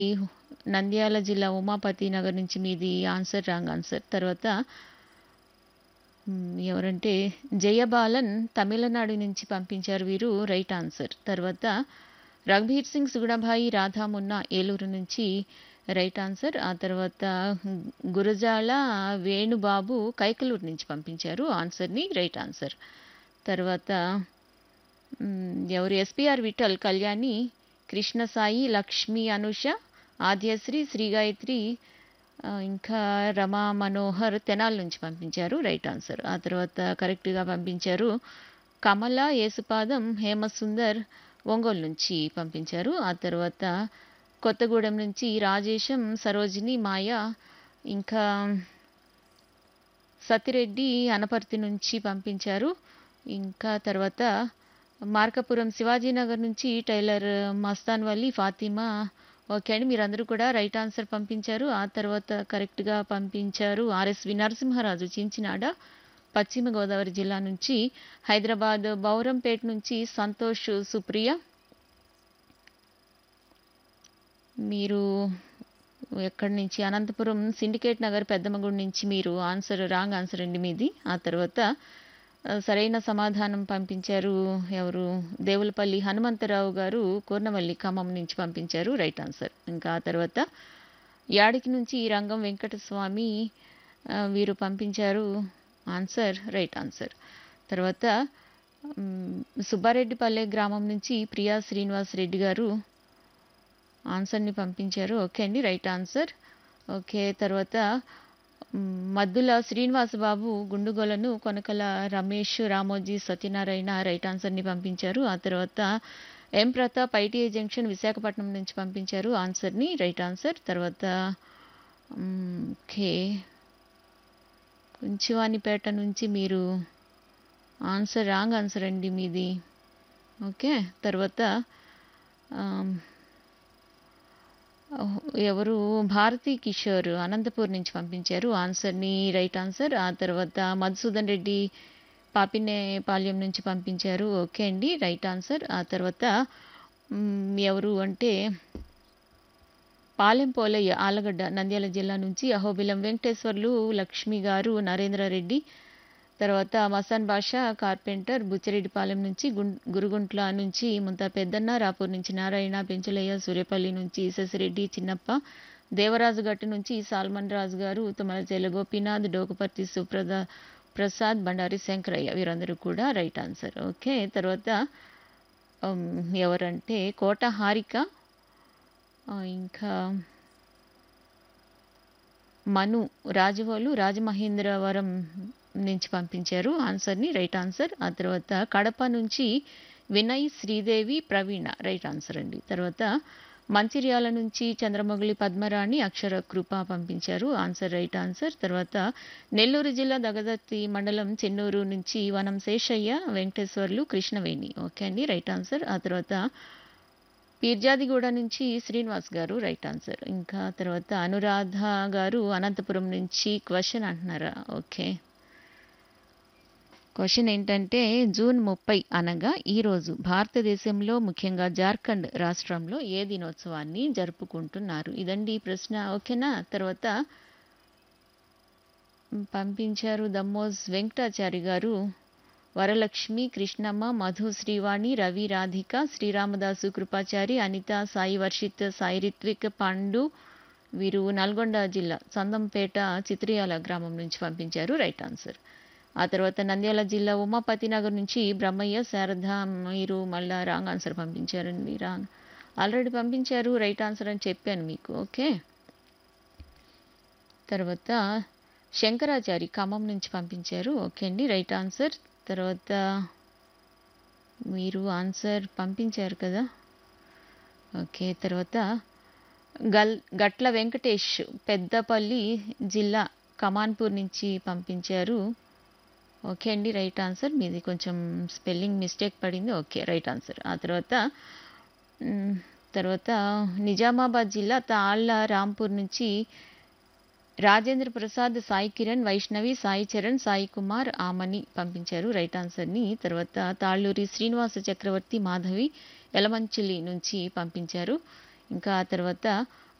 నంద్యాల జిల్లా ఉమాపతి నగర్ నుంచి మీది ఆన్సర్ రాంగ్ ఆన్సర్ తర్వాత మ్, ఎవరంటే జయబాలన్ తమిళనాడు నుంచి పంపించారు వీరు రైట్ ఆన్సర్ తర్వాత రఘుబీర్ సింగ్ సుగుణభాయి రాధామున్నా ఏలూరు నుంచి రైట్ ఆన్సర్ ఆ తర్వాత గురజాల వేణుబాబు కైకలూరు నుంచి పంపించారు ఆన్సర్ని రైట్ ఆన్సర్ తర్వాత మ్, ఎవరు ఎస్పిఆర్ విఠల్ కళ్యాణి కృష్ణసాయి లక్ష్మి అనుష ఆద్యశ్రీ శ్రీ గాయత్రి ఆ, ఇంకా రమా మనోహర్ తెనాల్ నుంచి పంపించారు రైట్ ఆన్సర్ ఆ తర్వాత కరెక్ట్గా పంపించారు కమల యేసుపాదం హేమసుందర్ ఒంగోలు నుంచి పంపించారు ఆ తర్వాత కొత్తగూడెం నుంచి రాజేశం సరోజిని మాయ ఇంకా సతిరెడ్డి అనపర్తి నుంచి పంపించారు ఇంకా తర్వాత మార్కపురం శివాజీనగర్ నుంచి టైలర్ మస్తాన్ వల్లి ఫాతిమా ఓకే అండి మీరందరూ కూడా రైట్ ఆన్సర్ పంపించారు ఆ తర్వాత కరెక్ట్గా పంపించారు ఆర్ఎస్వి నరసింహరాజు చించినాడ పశ్చిమ గోదావరి జిల్లా నుంచి హైదరాబాద్ బౌరంపేట నుంచి సంతోష్ సుప్రియ మీరు ఎక్కడి నుంచి అనంతపురం సిండికేట్ నగర్ పెద్దమ్మగుడి నుంచి మీరు ఆన్సర్ రాంగ్ ఆన్సర్ అండి మీది ఆ తర్వాత ఆ, సరైన సమాధానం పంపించారు ఎవరు దేవులపల్లి హనుమంతరావు గారు కూర్నవల్లి ఖమ్మం నుంచి పంపించారు రైట్ ఆన్సర్ ఇంకా ఆ తర్వాత యాడికి నుంచి రంగం వెంకటస్వామి ఆ, వీరు పంపించారు ఆన్సర్ రైట్ ఆన్సర్ తర్వాత మ్, సుబ్బారెడ్డిపల్లె గ్రామం నుంచి ప్రియా శ్రీనివాస్ రెడ్డి గారు ఆన్సర్ని పంపించారు ఓకే అండి రైట్ ఆన్సర్ ఓకే తర్వాత మ్, మద్దుల శ్రీనివాస బాబు గుండుగోలను కొనకల రమేష్ రామోజీ సత్యనారాయణ రైట్ ఆన్సర్ని పంపించారు ఆ తర్వాత M Pratap ITI junction Visakhapatnam నుంచి పంపించారు ఆన్సర్ని రైట్ ఆన్సర్ తర్వాత మ్, ఓకే కుంచివానిపేట నుంచి మీరు ఆన్సర్ రాంగ్ ఆన్సర్ అండి మీది ఓకే తర్వాత ఆమ్, ఓహ్, ఎవరు భారతీ కిషోర్ అనంతపూర్ నుంచి పంపించారు ఆన్సర్ని రైట్ ఆన్సర్ ఆ తర్వాత మధుసూదన్ రెడ్డి పాపినేపాల్యం నుంచి పంపించారు ఓకే అండి రైట్ ఆన్సర్ ఆ తర్వాత మ్, ఎవరు అంటే పాలెం పోలయ్య ఆలగడ్డ నంద్యాల జిల్లా నుంచి అహోబిలం వెంకటేశ్వర్లు లక్ష్మి గారు నరేంద్రారెడ్డి తర్వాత మసాన్ బాషా కార్పెంటర్ బుచ్చిరెడ్డిపాలెం నుంచి గుం గురుగుంట్ల నుంచి ముంతా పెద్దన్న రాపూర్ నుంచి నారాయణ పెంచలయ్య సూర్యపల్లి నుంచి శశిరెడ్డి చిన్నప్ప దేవరాజు గట్టు నుంచి సాల్మన్ రాజు గారు తుమ్మలచెల్ల గోపీనాథ్ డోకుపర్తి సుప్రద ప్రసాద్ బండారి శంకరయ్య వీరందరూ కూడా రైట్ ఆన్సర్ ఓకే తర్వాత ఉమ్, ఎవరంటే కోట హారిక ఆ, ఇంకా మను రాజవోలు రాజమహేంద్రవరం నుంచి పంపించారు ఆన్సర్ని రైట్ ఆన్సర్ ఆ తర్వాత కడప నుంచి వినయ్ శ్రీదేవి ప్రవీణ రైట్ ఆన్సర్ అండి తర్వాత మంచిర్యాల నుంచి చంద్రమౌళి పద్మరాణి అక్షర కృప పంపించారు ఆన్సర్ రైట్ ఆన్సర్ తర్వాత నెల్లూరు జిల్లా దగదత్తి మండలం చెన్నూరు నుంచి వనం శేషయ్య వెంకటేశ్వర్లు కృష్ణవేణి ఓకే అండి రైట్ ఆన్సర్ ఆ తర్వాత పీర్జాదిగూడ నుంచి శ్రీనివాస్ గారు రైట్ ఆన్సర్ ఇంకా తర్వాత అనురాధ గారు అనంతపురం నుంచి క్వశ్చన్ అంటున్నారా ఓకే క్వశ్చన్ ఏంటంటే జూన్ ముప్పై అనగా ఈరోజు భారతదేశంలో ముఖ్యంగా జార్ఖండ్ రాష్ట్రంలో ఏ దినోత్సవాన్ని జరుపుకుంటున్నారు ఇదండి ఈ ప్రశ్న ఓకేనా తర్వాత పంపించారు దమ్మోజ్ వెంకటాచారి గారు వరలక్ష్మి కృష్ణమ్మ మధు శ్రీవాణి రవి రాధిక శ్రీరామదాసు కృపాచారి అనిత సాయి వర్షిత్ సాయి రిత్విక్ పండు వీరు నల్గొండ జిల్లా చందంపేట చిత్రియాల గ్రామం నుంచి పంపించారు రైట్ ఆన్సర్ ఆ తర్వాత నంద్యాల జిల్లా ఉమాపతి నగర్ నుంచి బ్రహ్మయ్య శారద మీరు మళ్ళా రాంగ్ ఆన్సర్ పంపించారండి రాంగ్ ఆల్రెడీ పంపించారు రైట్ ఆన్సర్ అని చెప్పాను మీకు ఓకే తర్వాత శంకరాచారి ఖమ్మం నుంచి పంపించారు ఓకే అండి రైట్ ఆన్సర్ తర్వాత మీరు ఆన్సర్ పంపించారు కదా ఓకే తర్వాత గల్ గట్ల వెంకటేష్ పెద్దపల్లి జిల్లా కమాన్పూర్ నుంచి పంపించారు ఓకే అండి రైట్ ఆన్సర్ మీది కొంచెం స్పెల్లింగ్ మిస్టేక్ పడింది ఓకే రైట్ ఆన్సర్ ఆ తర్వాత మ్, తర్వాత నిజామాబాద్ జిల్లా తాళ్ళ రాంపూర్ నుంచి రాజేంద్ర ప్రసాద్ సాయి కిరణ్ వైష్ణవి సాయి చరణ్ సాయి కుమార్ ఆమని పంపించారు రైట్ ఆన్సర్ని తర్వాత తాళ్ళూరి శ్రీనివాస చక్రవర్తి మాధవి ఎలమంచిలి నుంచి పంపించారు ఇంకా ఆ తర్వాత